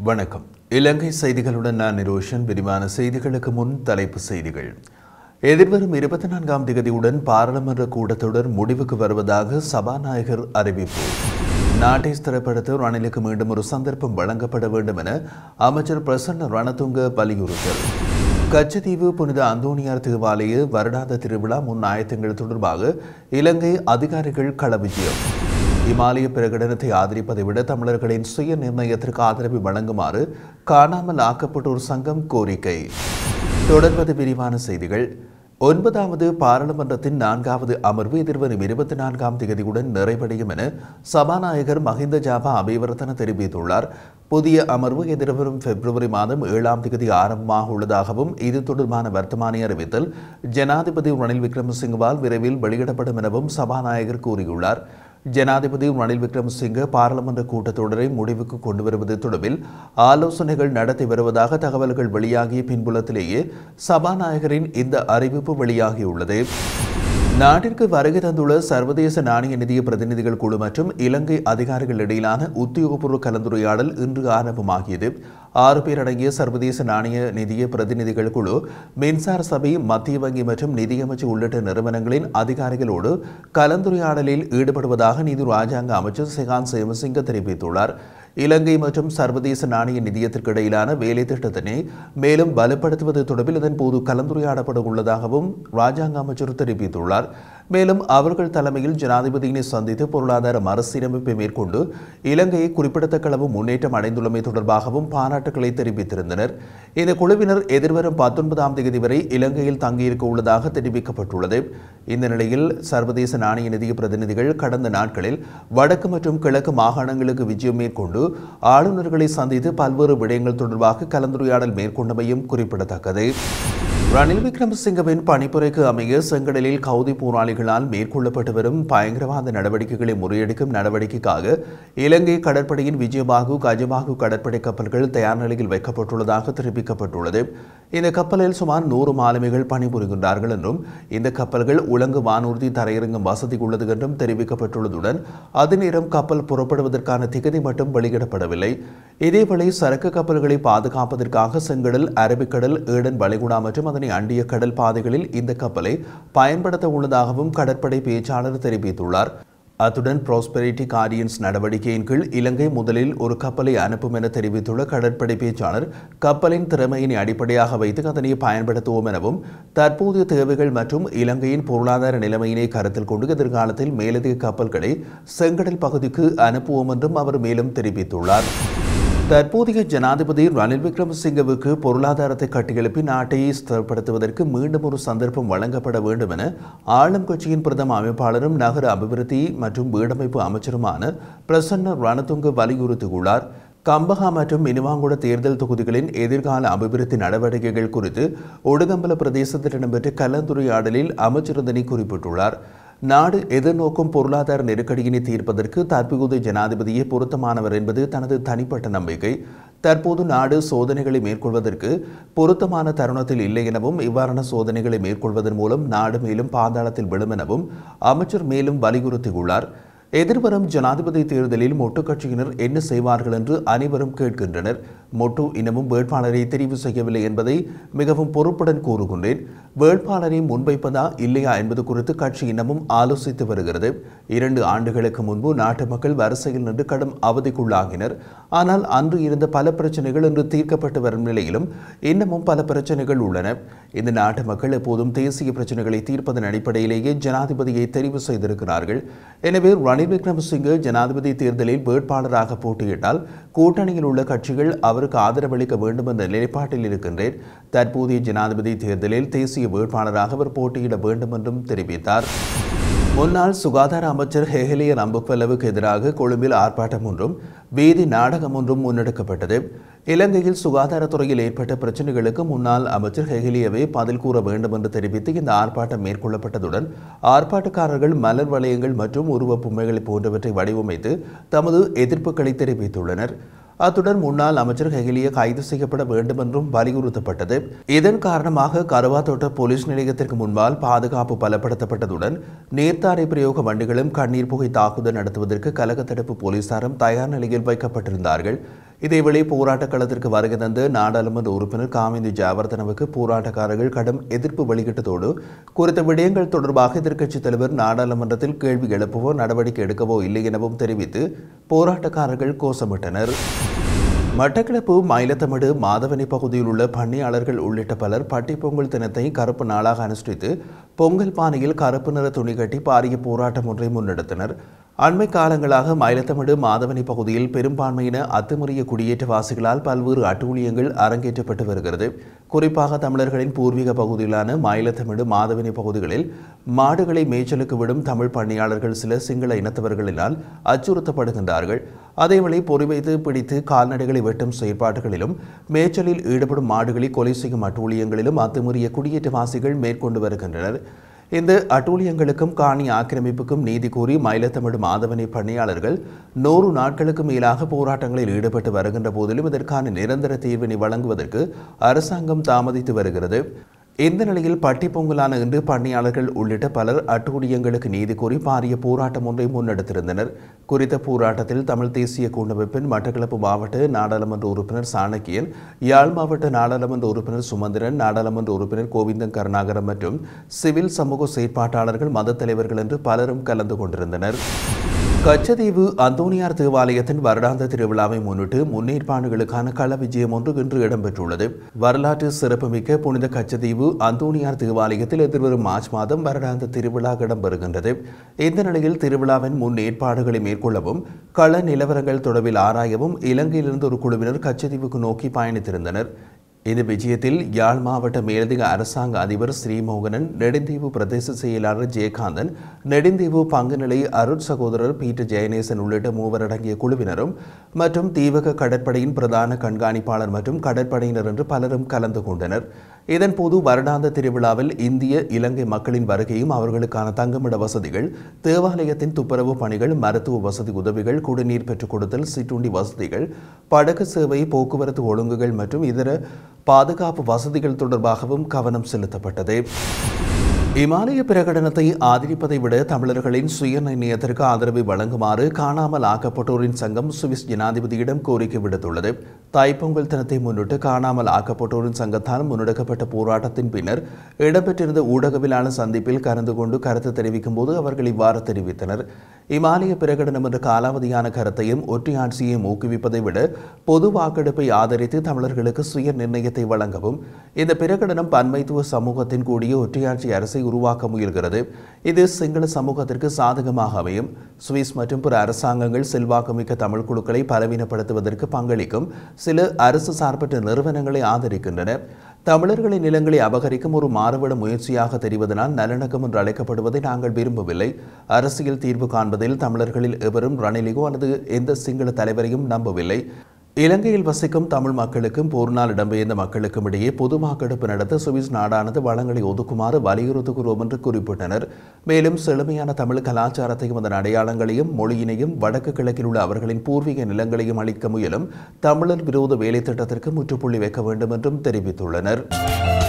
வணக்கம் இலங்கை செய்திகளுடன் நான் நிரோஷன் விரிவான செய்திகளுக்கு முன் தலைப்பு செய்திகள் எதிர்வரும் இருபத்தி நான்காம் திகதியுடன் பாராளுமன்ற கூட்டத்தொடர் முடிவுக்கு வருவதாக சபாநாயகர் அறிவிப்பு நாட்டை ஸ்திரப்படுத்த ரணிலுக்கு மீண்டும் ஒரு சந்தர்ப்பம் வழங்கப்பட வேண்டும் என அமைச்சர் பிரசன்ன ரணதுங்க வலியுறுத்தல் கச்சத்தீவு புனித அந்தோனியார் தேவாலய வருடாந்த திருவிழா முன் ஆயத்தங்கள் தொடர்பாக இலங்கை அதிகாரிகள் களவிஜயம் இமாலய பிரகடனத்தை ஆதரிப்பதை விட தமிழர்களின் சுய நிர்ணயத்திற்கு ஆதரவு வழங்குமாறு காணாமல் ஆக்கப்பட்டோர் சங்கம் கோரிக்கை தொடர்வது விரிவான செய்திகள் ஒன்பதாவது பாராளுமன்றத்தின் நான்காவது அமர்வு எதிர்வரும் இருபத்தி நான்காம் தேதியுடன் நிறைவடையும் என சபாநாயகர் மஹிந்த ஜாபா அபிவர்த்தன தெரிவித்துள்ளார் புதிய அமர்வு எதிர்வரும் பிப்ரவரி மாதம் ஏழாம் தேதி ஆரம்பமாக உள்ளதாகவும் இது தொடர்பான வர்த்தமானி அறிவித்தல் ஜனாதிபதி ரணில் விக்ரமசிங்கவால் விரைவில் வெளியிடப்படும் எனவும் சபாநாயகர் கூறியுள்ளார் ஜனாதிபதி ரணில் விக்ரமசிங்க பாராளுமன்ற கூட்டத்தொடரை முடிவுக்கு கொண்டு வருவது தொடர்பில் ஆலோசனைகள் நடத்தி வருவதாக தகவல்கள் வெளியாகிய பின்புலத்திலேயே சபாநாயகரின் இந்த அறிவிப்பு வெளியாகியுள்ளது நாட்டிற்கு வருகை தந்துள்ள சர்வதேச நாணய நிதிய பிரதிநிதிகள் குழு மற்றும் இலங்கை அதிகாரிகள் இடையிலான உத்தியோகபூர்வ கலந்துரையாடல் இன்று ஆரம்பமாகியது ஆறு பேர் அடங்கிய சர்வதேச நாணய நிதிய பிரதிநிதிகள் குழு மின்சார சபை மத்திய வங்கி மற்றும் நிதியமைச்சு உள்ளிட்ட நிறுவனங்களின் அதிகாரிகளோடு கலந்துரையாடலில் ஈடுபடுவதாக நிதி ராஜாங்க அமைச்சர் செகான் சேமசிங்க தெரிவித்துள்ளார் இலங்கை மற்றும் சர்வதேச நாணய நிதியத்திற்கு இடையிலான வேலை திட்டத்தினை மேலும் பலப்படுத்துவது தொடர்பில் இதன் போது கலந்துரையாடப்பட உள்ளதாகவும் ராஜாங்க அமைச்சர் தெரிவித்துள்ளார் மேலும் அவர்கள் தலைமையில் ஜனாதிபதியினை சந்தித்து பொருளாதார மறுசீரமைப்பை மேற்கொண்டு இலங்கையை குறிப்பிடத்தக்க அளவு முன்னேற்றம் அடைந்துள்ளமை தொடர்பாகவும் பாராட்டுக்களை தெரிவித்திருந்தனர் இந்த குழுவினர் எதிர்வரும் பத்தொன்பதாம் தேதி வரை இலங்கையில் தங்கியிருக்க உள்ளதாக தெரிவிக்கப்பட்டுள்ளது இந்த நிலையில் சர்வதேச நாணய நிதிய பிரதிநிதிகள் கடந்த நாட்களில் வடக்கு மற்றும் கிழக்கு மாகாணங்களுக்கு விஜயம் மேற்கொண்டு ஆளுநர்களை சந்தித்து பல்வேறு விடயங்கள் தொடர்பாக கலந்துரையாடல் மேற்கொண்டமையும் குறிப்பிடத்தக்கது ரணில் விக்ரமசிங்கவின் பணிப்புரைக்கு அமைய செங்கடலில் கவுதி போராளிகளால் மேற்கொள்ளப்பட்டு வரும் பயங்கரவாத நடவடிக்கைகளை முறியடிக்கும் நடவடிக்கைக்காக இலங்கை கடற்படையின் விஜயபாகு கஜபாகு கடற்படை கப்பல்கள் தயார் நிலையில் வைக்கப்பட்டுள்ளதாக தெரிவிக்கப்பட்டுள்ளது இந்த கப்பலில் சுமார் நூறு மாலுமிகள் பணிபுரிகின்றார்கள் என்றும் இந்த கப்பல்கள் உலங்கு வானூர்தி தரையிறங்கும் வசதி உள்ளது என்றும் தெரிவிக்கப்பட்டுள்ளதுடன் அதே நேரம் கப்பல் புறப்படுவதற்கான திகதி மட்டும் வெளியிடப்படவில்லை இதேவேளை சரக்கு கப்பல்களை பாதுகாப்பதற்காக செங்கடல் அரபிக்கடல் ஏடன் வளைகுடா மற்றும் அதனை அண்டிய கடல் பாதைகளில் இந்த கப்பலை பயன்படுத்த உள்ளதாகவும் கடற்படை பேச்சாளர் தெரிவித்துள்ளார் அத்துடன் ப்ராஸ்பெரிட்டி கார்டியன்ஸ் நடவடிக்கையின் கீழ் இலங்கை முதலில் ஒரு கப்பலை அனுப்பும் என தெரிவித்துள்ள கடற்படை பேச்சாளர் கப்பலின் திறமையினை அடிப்படையாக வைத்து அதனை பயன்படுத்துவோம் எனவும் தற்போதைய தேவைகள் மற்றும் இலங்கையின் பொருளாதார நிலைமையினை கருத்தில் கொண்டு எதிர்காலத்தில் மேலதிக கப்பல்களை செங்கடல் பகுதிக்கு அனுப்புவோம் என்றும் அவர் மேலும் தெரிவித்துள்ளார் தற்போதைய ஜனாதிபதி ரணில் விக்ரமசிங்கவுக்கு பொருளாதாரத்தை கட்டியெழுப்பி நாட்டை ஸ்திரப்படுத்துவதற்கு மீண்டும் ஒரு சந்தர்ப்பம் வழங்கப்பட வேண்டும் என ஆளும் கட்சியின் பிரதம அமைப்பாளரும் நகர அபிவிருத்தி மற்றும் வீடமைப்பு அமைச்சருமான பிரசன்ன ரணதுங்க வலியுறுத்தியுள்ளார் கம்பஹா மற்றும் மினுவாங்குட தேர்தல் தொகுதிகளின் எதிர்கால அபிவிருத்தி நடவடிக்கைகள் குறித்து ஒடுகம்பல பிரதேசத்தில் இடம்பெற்ற கலந்துரையாடலில் அமைச்சர் இதனை குறிப்பிட்டுள்ளார் நாடு எதிர்நோக்கும் பொருளாதார நெருக்கடியினை தீர்ப்பதற்கு தற்போது ஜனாதிபதியே பொருத்தமானவர் என்பது தனது தனிப்பட்ட நம்பிக்கை தற்போது நாடு சோதனைகளை மேற்கொள்வதற்கு பொருத்தமான தருணத்தில் இல்லை எனவும் இவ்வாறான சோதனைகளை மேற்கொள்வதன் மூலம் நாடு மேலும் பாதாளத்தில் விழும் எனவும் அமைச்சர் மேலும் வலியுறுத்தியுள்ளார் எதிர்வரும் ஜனாதிபதி தேர்தலில் மொட்டு கட்சியினர் என்ன செய்வார்கள் என்று அனைவரும் கேட்கின்றனர் மொட்டு இன்னமும் வேட்பாளரை தெரிவு செய்யவில்லை என்பதை மிகவும் பொறுப்புடன் கூறுகின்றேன் வேட்பாளரை முன்வைப்பதா இல்லையா என்பது குறித்து கட்சி இன்னமும் ஆலோசித்து வருகிறது இரண்டு ஆண்டுகளுக்கு முன்பு நாட்டு மக்கள் வரிசையில் நின்று கடும் அவதிக்குள்ளாகினர் ஆனால் அன்று இருந்த பல பிரச்சனைகள் இன்று தீர்க்கப்பட்டு வரும் நிலையிலும் இன்னமும் பல பிரச்சனைகள் உள்ளன இந்த நாட்டு மக்கள் எப்போதும் தேசிய பிரச்சனைகளை தீர்ப்பதன் அடிப்படையிலேயே ஜனாதிபதியை தெரிவு செய்திருக்கிறார்கள் எனவே ரணில் விக்ரமசிங்கே ஜனாதிபதி தேர்தலில் வேட்பாளராக போட்டியிட்டால் கூட்டணியில் உள்ள கட்சிகள் அவருக்கு ஆதரவளிக்க வேண்டும் என்ற நிலைப்பாட்டில் இருக்கின்றேன் தற்போதைய ஜனாதிபதி தேர்தலில் தேசிய வேட்பாளராக அவர் போட்டியிட வேண்டும் என்றும் தெரிவித்தார் முன்னாள் சுகாதார அமைச்சர் ஹெஹலிய நம்புக்வெல்லவுக்கு எதிராக கொழும்பில் ஆர்ப்பாட்டம் ஒன்றும் வீதி நாடகம் ஒன்றும் முன்னெடுக்கப்பட்டது இலங்கையில் சுகாதாரத்துறையில் ஏற்பட்ட பிரச்சனைகளுக்கு முன்னாள் அமைச்சர் ஹெஹிலியவே பதில் கூற வேண்டும் என்று தெரிவித்து இந்த ஆர்ப்பாட்டம் மேற்கொள்ளப்பட்டதுடன் ஆர்ப்பாட்டக்காரர்கள் மலர் வளையங்கள் மற்றும் உருவப் பொம்மைகள் போன்றவற்றை வடிவமைத்து தமது எதிர்ப்புகளை தெரிவித்துள்ளனர் அத்துடன் முன்னாள் அமைச்சர் ஹெகிலிய கைது செய்யப்பட வேண்டும் என்றும் வலியுறுத்தப்பட்டது இதன் காரணமாக கருவாத்தோட்ட போலீஸ் நிலையத்திற்கு முன்பால் பாதுகாப்பு பலப்படுத்தப்பட்டதுடன் நேர்த்தாரை பிரயோக வண்டிகளும் கண்ணீர் புகை தாக்குதல் நடத்துவதற்கு கலக தடுப்பு போலீசாரும் தயார் நிலையில் வைக்கப்பட்டிருந்தார்கள் இதேவேளை போராட்ட களத்திற்கு வருகை தந்த நாடாளுமன்ற உறுப்பினர் காமிந்தி ஜாவர்தனவுக்கு போராட்டக்காரர்கள் கடும் எதிர்ப்பு வெளியிட்டதோடு குறித்த விடயங்கள் தொடர்பாக எதிர்க்கட்சித் தலைவர் நாடாளுமன்றத்தில் கேள்வி எழுப்பவோ நடவடிக்கை எடுக்கவோ இல்லை எனவும் தெரிவித்து போராட்டக்காரர்கள் கோஷமிட்டனர் மட்டக்களப்பு மயிலத்தமடு மாதவனி பகுதியில் உள்ள பணியாளர்கள் உள்ளிட்ட பலர் பட்டி பொங்கல் தினத்தை கருப்பு நாளாக அனுஷ்டித்து பொங்கல் பானையில் கருப்பு நிற துணி கட்டி பாரிய போராட்டம் ஒன்றை முன்னெடுத்தனர் அண்மை காலங்களாக மயிலத்தமடு மாதவனி பகுதியில் பெரும்பான்மையின அத்துமுறைய குடியேற்றவாசிகளால் பல்வேறு அட்டூழியங்கள் அரங்கேற்றப்பட்டு வருகிறது குறிப்பாக தமிழர்களின் பூர்வீக பகுதியிலான மயிலத்தமிடு மாதவனி பகுதிகளில் மாடுகளை மேய்ச்சலுக்கு விடும் தமிழ் பணியாளர்கள் சில சிங்கள இனத்தவர்களினால் அச்சுறுத்தப்படுகின்றார்கள் அதேவேளை பொறி வைத்து பிடித்து கால்நடைகளை வெட்டும் செயற்பாடுகளிலும் மேய்ச்சலில் ஈடுபடும் மாடுகளை கொலை செய்யும் அட்டூழியங்களிலும் அத்துமுறிய குடியேற்றவாசிகள் மேற்கொண்டு வருகின்றனர் இந்த அட்டூழியங்களுக்கும் காணி ஆக்கிரமிப்புக்கும் நீதி கோரி மயிலத்தமிழ் மாதவனை பணியாளர்கள் நூறு நாட்களுக்கு மேலாக போராட்டங்களில் ஈடுபட்டு வருகின்ற போதிலும் இதற்கான நிரந்தர தீர்வினை வழங்குவதற்கு அரசாங்கம் தாமதித்து வருகிறது இந்த நிலையில் பட்டி பொங்கலான இன்று பணியாளர்கள் உள்ளிட்ட பலர் அட்டூழியங்களுக்கு நீதி கோரி பாரிய போராட்டம் ஒன்றை முன்னெடுத்திருந்தனர் குறித்த போராட்டத்தில் தமிழ் தேசிய கூட்டமைப்பின் மட்டக்களப்பு மாவட்ட நாடாளுமன்ற உறுப்பினர் சாணக்கியன் யாழ் மாவட்ட நாடாளுமன்ற உறுப்பினர் சுமந்திரன் நாடாளுமன்ற உறுப்பினர் கோவிந்தன் கருணாகரம் மற்றும் சிவில் சமூக செயற்பாட்டாளர்கள் மத தலைவர்கள் என்று பலரும் கலந்து கொண்டிருந்தனர் கச்சதீவு அந்தோனியார் தேவாலயத்தின் வருடாந்த திருவிழாவை முன்னிட்டு முன்னேற்பாடுகளுக்கான கள விஜயம் ஒன்று இன்று இடம்பெற்றுள்ளது வரலாற்று சிறப்புமிக்க புனித கச்சதீவு அந்தோனியார் தேவாலயத்தில் எதிர்வரும் மார்ச் மாதம் வருடாந்த திருவிழா இடம்பெறுகின்றது இந்த நிலையில் திருவிழாவின் முன் ஏற்பாடுகளை மேற்கொள்ளவும் கள நிலவரங்கள் தொடர்பில் ஆராயவும் இலங்கையிலிருந்து ஒரு குழுவினர் கச்சதீவுக்கு நோக்கி பயணித்திருந்தனர் இந்த விஜயத்தில் யாழ் மாவட்ட மேலதிக அரசாங்க அதிபர் ஸ்ரீமோகனன் நெடுந்தீவு பிரதேச செயலாளர் ஜெயகாந்தன் நெடுந்தீவு பங்குநிலை அருட் சகோதரர் பீட்டர் ஜெயநேசன் உள்ளிட்ட மூவர் அடங்கிய குழுவினரும் மற்றும் தீவக கடற்படையின் பிரதான கண்காணிப்பாளர் மற்றும் கடற்படையினர் என்று பலரும் கலந்து கொண்டனர் இதன்போது வருடாந்த திருவிழாவில் இந்திய இலங்கை மக்களின் வருகையும் அவர்களுக்கான தங்குமிட வசதிகள் தேவாலயத்தின் துப்புரவு பணிகள் மருத்துவ வசதி உதவிகள் குடிநீர் பெற்றுக் கொடுத்தல் சிற்றுண்டி வசதிகள் படகு சேவை போக்குவரத்து ஒழுங்குகள் மற்றும் இதர பாதுகாப்பு வசதிகள் தொடர்பாகவும் கவனம் செலுத்தப்பட்டது இமாலய பிரகடனத்தை ஆதரிப்பதை விட தமிழர்களின் சுய நிர்ணயத்திற்கு ஆதரவை வழங்குமாறு காணாமல் ஆக்கப்பட்டோரின் சங்கம் சுவிஸ் ஜனாதிபதியிடம் கோரிக்கை விடுத்துள்ளது தைப்பொங்கல் தினத்தை முன்னிட்டு காணாமல் ஆக்கப்பட்டோரின் சங்கத்தால் முன்னெடுக்கப்பட்ட போராட்டத்தின் பின்னர் இடம்பெற்றிருந்த ஊடகவிலான சந்திப்பில் கலந்து கொண்டு கருத்து தெரிவிக்கும் போது அவர்கள் இவ்வாறு தெரிவித்தனர் இமாலய பிரகடனம் என்ற காலாவதியான கருத்தையும் ஒற்றையாட்சியையும் ஊக்குவிப்பதை விட பொது வாக்கெடுப்பை ஆதரித்து தமிழர்களுக்கு சுய நிர்ணயத்தை வழங்கவும் இந்த பிரகடனம் பன்மைத்துவ சமூகத்தின் கூடிய ஒற்றையாட்சி அரசை உருவாக்க முயல்கிறது இது சிங்கள சமூகத்திற்கு சாதகமாக அமையும் சுவிஸ் மற்றும் பிற அரசாங்கங்கள் செல்வாக்குமிக்க தமிழ் குழுக்களை பலவீனப்படுத்துவதற்கு பங்களிக்கும் சில அரசு சார்பற்ற நிறுவனங்களை ஆதரிக்கின்றன தமிழர்களின் நிலங்களை அபகரிக்கும் ஒரு மாறுபட முயற்சியாக தெரிவதனால் நல்லிணக்கம் என்று அழைக்கப்படுவதை நாங்கள் விரும்பவில்லை அரசியல் தீர்வு காண்பதில் தமிழர்களில் எவரும் ரணிலிகோ அல்லது எந்த சிங்கள தலைவரையும் நம்பவில்லை இலங்கையில் வசிக்கும் தமிழ் மக்களுக்கும் போர்னால் இடம்பெயர்ந்த மக்களுக்கும் இடையே பொது வாக்கெடுப்பு நடத்த சுவிஸ் நாடானது வளங்களை ஒதுக்குமாறு வலியுறுத்துகிறோம் என்று குறிப்பிட்டனர் மேலும் செழுமையான தமிழ் கலாச்சாரத்தையும் அதன் அடையாளங்களையும் மொழியினையும் வடக்கு கிழக்கில் உள்ள அவர்களின் பூர்வீக நிலங்களையும் அளிக்க முயலும் தமிழர் விரோத வேலை திட்டத்திற்கு முற்றுப்புள்ளி வைக்க வேண்டும் என்றும் தெரிவித்துள்ளனர்